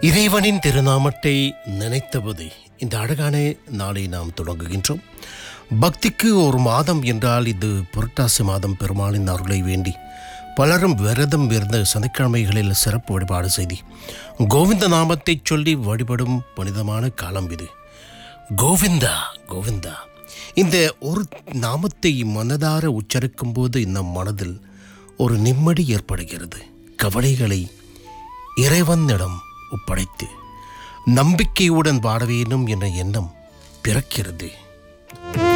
இறைவனின் திருநாமத்தை நினைத்தபோது இந்த அழகான நாளை நாம் தொடங்குகின்றோம் பக்திக்கு ஒரு மாதம் என்றால் இது புரட்டாசி மாதம் பெருமாளின் அருளை வேண்டி பலரும் விரதம் இருந்த சனிக்கிழமைகளில் சிறப்பு வழிபாடு செய்தி கோவிந்த நாமத்தை சொல்லி வழிபடும் புனிதமான காலம் இது கோவிந்தா கோவிந்தா இந்த ஒரு நாமத்தை மனதார உச்சரிக்கும் போது நம் மனதில் ஒரு நிம்மதி ஏற்படுகிறது கவலைகளை இறைவனிடம் ஒப்படைத்து நம்பிக்கையுடன் வாழ வேண்டும் என்ற எண்ணம் பிறக்கிறது